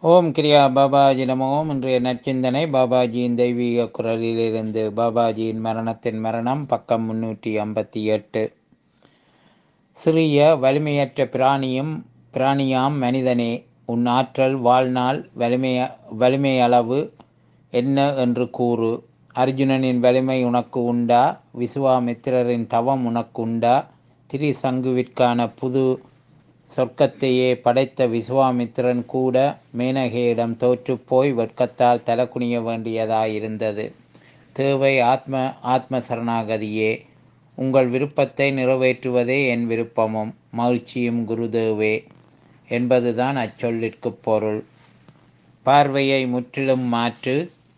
ஓம் கிரியா பாபாஜி நமோ இன்றைய நற்சிந்தனை பாபாஜியின் தெய்வீக குரலிலிருந்து பாபாஜியின் மரணத்தின் மரணம் பக்கம் முன்னூற்றி ஐம்பத்தி எட்டு சிறிய வலிமையற்ற பிராணியும் பிராணியாம் மனிதனே உன் ஆற்றல் வாழ்நாள் வலிமைய வலிமையளவு என்ன என்று கூறு அர்ஜுனனின் வலிமை உனக்கு உண்டா விசுவாமித்திரரின் தவம் உனக்கு உண்டா திரிசங்குவிற்கான புது சொர்க்கத்தையே படைத்த விசுவாமித்திரன் கூட மேனகையிடம் தோற்றுப்போய் வெட்கத்தால் தலக்குனிய வேண்டியதாயிருந்தது தேவை ஆத்ம ஆத்ம சரணாகதியே உங்கள் விருப்பத்தை நிறைவேற்றுவதே என் விருப்பமும் மகிழ்ச்சியும் குருதேவே என்பதுதான் அச்சொல்லிற்கு பொருள் பார்வையை முற்றிலும் மாற்று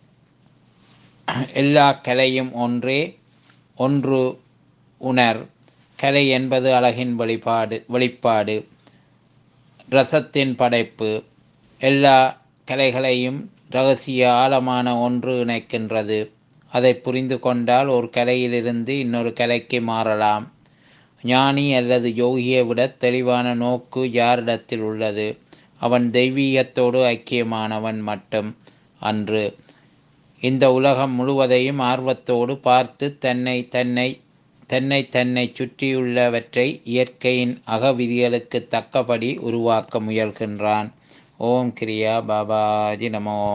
எல்லா கலையும் ஒன்றே ஒன்று உணர் கலை என்பது அழகின் வெளிப்பாடு வெளிப்பாடு ரசத்தின் படைப்பு எல்லா கலைகளையும் ரகசிய ஆழமான ஒன்று இணைக்கின்றது அதை புரிந்து கொண்டால் ஒரு கலையிலிருந்து இன்னொரு கலைக்கு மாறலாம் ஞானி அல்லது யோகியை விட தெளிவான நோக்கு யாரிடத்தில் உள்ளது அவன் தெய்வீகத்தோடு ஐக்கியமானவன் மட்டும் அன்று இந்த உலகம் முழுவதையும் ஆர்வத்தோடு பார்த்து தன்னை தன்னை தன்னை தன்னை சுற்றியுள்ளவற்றை இயற்கையின் அகவிதிகளுக்கு தக்கபடி உருவாக்க முயல்கின்றான் ஓம் கிரியா பாபாஜி நமோ